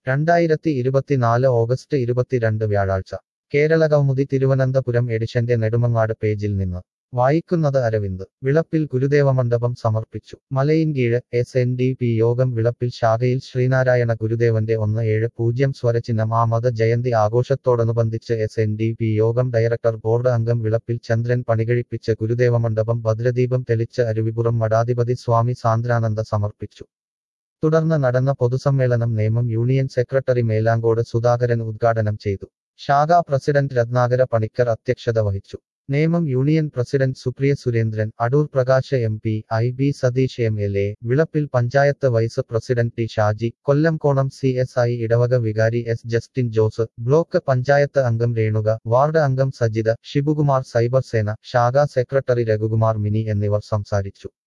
രണ്ടായിരത്തി ഇരുപത്തിനാല് ഓഗസ്റ്റ് ഇരുപത്തിരണ്ട് വ്യാഴാഴ്ച കേരളകൗമുദി തിരുവനന്തപുരം എഡിഷന്റെ നെടുമങ്ങാട് പേജിൽ നിന്ന് വായിക്കുന്നത് അരവിന്ദ് വിളപ്പിൽ ഗുരുദേവമണ്ഡപം സമർപ്പിച്ചു Malayinkeezh S N D P യോഗം വിളപ്പിൽ ശാഖയിൽ ശ്രീനാരായണ ഗുരുദേവന്റെ ഒന്ന് ഏഴ് പൂജ്യം സ്വരചിഹ്നം ആമത ജയന്തി ആഘോഷത്തോടനുബന്ധിച്ച് എസ് എൻ ഡി പി യോഗം ഡയറക്ടർ ബോർഡ് അംഗം വിളപ്പിൽ ചന്ദ്രൻ പണികഴിപ്പിച്ച് ഗുരുദേവമണ്ഡപം ഭദ്രദീപം തെളിച്ച് അരുവിപുറം മഠാധിപതി സ്വാമി സാന്ദ്രാനന്ദ സമർപ്പിച്ചു തുടർന്ന് നടന്ന പൊതുസമ്മേളനം നേമം യൂണിയൻ സെക്രട്ടറി മേലാങ്കോട് സുധാകരൻ ഉദ്ഘാടനം ചെയ്തു ശാഖാ പ്രസിഡന്റ് രത്നാകര പണിക്കർ അധ്യക്ഷത വഹിച്ചു Nemom union president Supriya Surendran Adoor Prakash M P I B Satheesh M L A Vilappil panchayat vice president T Shaji Kollamkonam C S I ഇടവക വികാരി S Justin Jose block panchayat അംഗം രേണുക വാർഡ് അംഗം സജിത ഷിബുകുമാർ സൈബർ സേന ശാഖാ സെക്രട്ടറി രഘുകുമാർ മിനി എന്നിവർ സംസാരിച്ചു